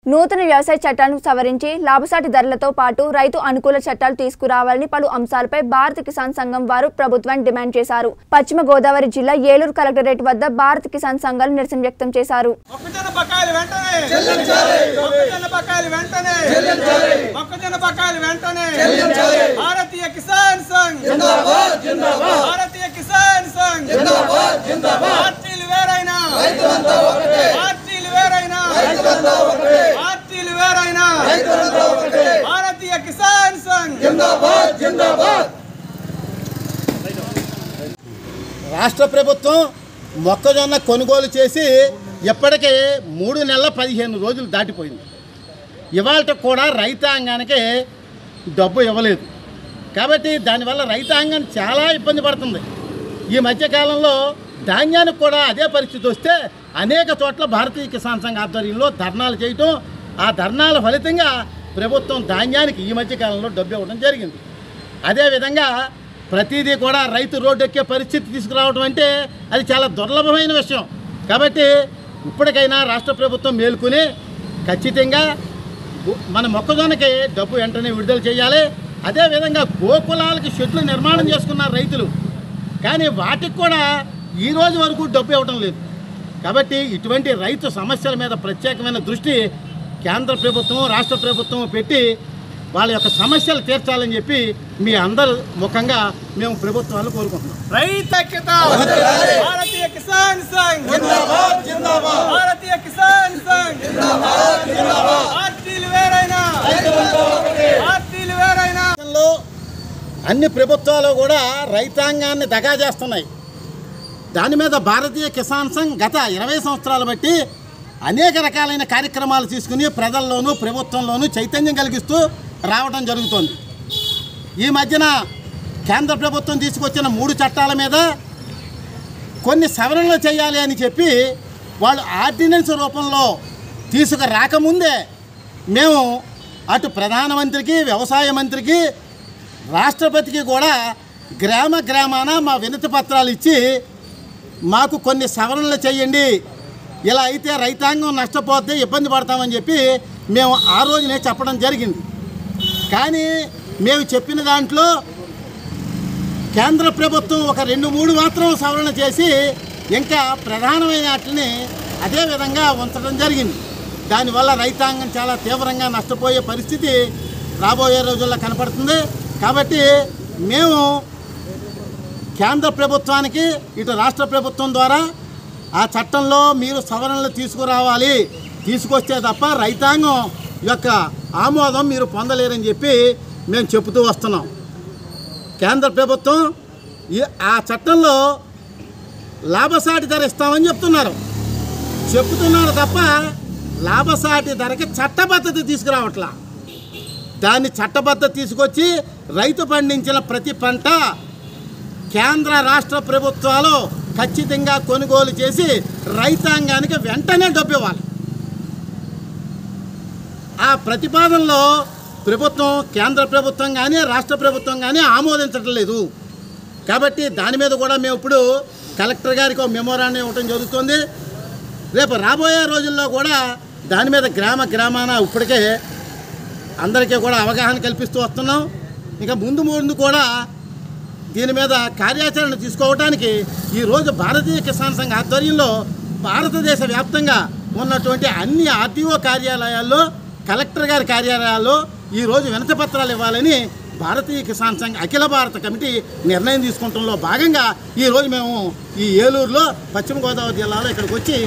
నూతన వ్యవసాయ చట్టాలను సవరించి లాభసాటి ధరలతో పాటు రైతు అనుకూల చట్టాలు తీసుకురావాలని పలు అంశాలపై భారత కిసాన్ సంఘం వారు ప్రభుత్వాన్ని డిమాండ్ చేశారు పశ్చిమ గోదావరి జిల్లా ఏలూరు కలెక్టరేట్ వద్ద భారత కిసాన్ సంఘాలు నిరసన వ్యక్తం చేశారు మొక్కజొన్న బకాయిలు వెంటనే చెల్లించాలి మొక్కజొన్న బకాయిలు వెంటనే చెల్లించాలి మొక్కజొన్న బకాయిలు వెంటనే చెల్లించాలి భారతీయ కిసాన్ సంఘ్ జిందాబాద్ జిందాబాద్ భారతీయ కిసాన్ సంఘ్ జిందాబాద్ జిందాబాద్ పార్టీలు వేరైనా రైతులంతా ఒకటే పార్టీలు వేరైనా రైతులంతా ఒకటే పార్టీలు వేరైనా రైతులంతా ఒకటే భారతీయ కిసాన్ సంఘ్ జిందాబాద్ జిందాబాద్ రాష్ట్ర ప్రభుత్వం మొక్కజొన్న కొనుగోలు చేసి ఇప్పటికే మూడు నెలల పదిహేను రోజులు దాటిపోయింది ఇవాళ కూడా రైతాంగానికి డబ్బు ఇవ్వలేదు కాబట్టి దానివల్ల రైతాంగం చాలా ఇబ్బంది పడుతుంది ఈ మధ్యకాలంలో ధాన్యానికి కూడా అదే పరిస్థితి వస్తే అనేక చోట్ల భారతీయ కిసాన్ సంఘ ఆధ్వర్యంలో ధర్నాలు చేయటం ఆ ధర్నాల ఫలితంగా ప్రభుత్వం ధాన్యానికి ఈ మధ్యకాలంలో డబ్బు ఇవ్వడం జరిగింది అదేవిధంగా ప్రతిదీ కూడా రైతు రోడ్డు ఎక్కే పరిస్థితి తీసుకురావడం అంటే అది చాలా దుర్లభమైన విషయం కాబట్టి ఇప్పటికైనా రాష్ట్ర ప్రభుత్వం మేల్కొని ఖచ్చితంగా గు- మన మొక్కజొన్నకి డబ్బు వెంటనే విడుదల చేయాలి అదేవిధంగా గోకులాలకి షెడ్లు నిర్మాణం చేసుకున్నారు రైతులు కానీ వాటికి కూడా ఈ రోజు వరకు డబ్బు ఇవ్వడం లేదు కాబట్టి ఇటువంటి రైతు సమస్యల మీద ప్రత్యేకమైన దృష్టి కేంద్ర ప్రభుత్వం రాష్ట్ర ప్రభుత్వం పెట్టి వాళ్ళ యొక్క సమస్యలు తీర్చాలని చెప్పి మీ అందరు ముఖంగా మేము ప్రభుత్వాలు కోరుకుంటున్నాం రైతక్యత భారతీయ కిసాన్ సంఘ్ జిందాబాద్ జిందాబాద్ భారతీయ కిసాన్ సంఘ్ జిందాబాద్ జిందాబాద్ పార్టీలు వేరైనా పార్టీలు వేరైనా దేశంలో అన్ని ప్రభుత్వాలు కూడా రైతాంగాన్ని దగా చేస్తున్నాయి దాని మీద భారతీయ కిసాన్ సంఘ్ గత ఇరవై సంవత్సరాలు బట్టి అనేక రకాలైన కార్యక్రమాలు తీసుకుని ప్రజల్లోనూ ప్రభుత్వంలోనూ చైతన్యం కలిగిస్తూ రావడం జరుగుతోంది ఈ మధ్యన కేంద్ర ప్రభుత్వం తీసుకొచ్చిన మూడు చట్టాల మీద కొన్ని సవరణలు చేయాలి అని చెప్పి వాళ్ళు ఆర్డినెన్స్ రూపంలో తీసుకురాకముందే మేము అటు ప్రధానమంత్రికి వ్యవసాయ మంత్రికి రాష్ట్రపతికి కూడా గ్రామ గ్రామాన మా వినతి పత్రాలు ఇచ్చి మాకు కొన్ని సవరణలు చేయండి ఇలా అయితే రైతాంగం నష్టపోతే ఇబ్బంది పడతామని చెప్పి మేము ఆ రోజునే చెప్పడం జరిగింది కానీ మేము చెప్పిన దాంట్లో కేంద్ర ప్రభుత్వం ఒక రెండు మూడు మాత్రం సవరణ చేసి ఇంకా ప్రధానమైన వాటిని అదే విధంగా ఉంచడం జరిగింది దానివల్ల రైతాంగం చాలా తీవ్రంగా నష్టపోయే పరిస్థితి రాబోయే రోజుల్లో కనపడుతుంది కాబట్టి మేము కేంద్ర ప్రభుత్వానికి ఇటు రాష్ట్ర ప్రభుత్వం ద్వారా ఆ చట్టంలో మీరు సవరణలు తీసుకురావాలి తీసుకొస్తే తప్ప రైతాంగం యొక్క ఆమోదం మీరు పొందలేరని చెప్పి మేము చెబుతూ వస్తున్నాం కేంద్ర ప్రభుత్వం ఈ ఆ చట్టంలో లాభసాటి ధర ఇస్తామని చెప్తున్నారు చెప్తున్నారు తప్ప లాభసాటి ధరకి చట్టబద్ధత తీసుకురావట్లా దాన్ని చట్టబద్ధత తీసుకొచ్చి రైతు పండించిన ప్రతి పంట కేంద్ర రాష్ట్ర ప్రభుత్వాలు ఖచ్చితంగా కొనుగోలు చేసి రైతాంగానికి వెంటనే డబ్బు ఇవ్వాలి ఆ ప్రతిపాదనలో ప్రభుత్వం కేంద్ర ప్రభుత్వం కానీ రాష్ట్ర ప్రభుత్వం కానీ ఆమోదించడం లేదు కాబట్టి దాని మీద కూడా మేము ఇప్పుడు కలెక్టర్ గారికి ఒక మెమోరాన్ని ఇవ్వటం జరుగుతుంది రేపు రాబోయే రోజుల్లో కూడా దాని మీద గ్రామ గ్రామాన ఇప్పటికే అందరికీ కూడా అవగాహన కల్పిస్తూ వస్తున్నాం ఇంకా ముందు ముందు కూడా దీని మీద కార్యాచరణ తీసుకోవడానికి ఈరోజు భారతీయ కిసాన్ సంఘ ఆధ్వర్యంలో భారతదేశ వ్యాప్తంగా ఉన్నటువంటి అన్ని ఆర్టీఓ కార్యాలయాల్లో కలెక్టర్ గారి కార్యాలయాల్లో ఈరోజు వినతి పత్రాలు ఇవ్వాలని భారతీయ కిసాన్ సంఘ్ అఖిల భారత కమిటీ నిర్ణయం తీసుకుంటంలో భాగంగా ఈరోజు మేము ఈ ఏలూరులో పశ్చిమ గోదావరి జిల్లాలో ఇక్కడికి వచ్చి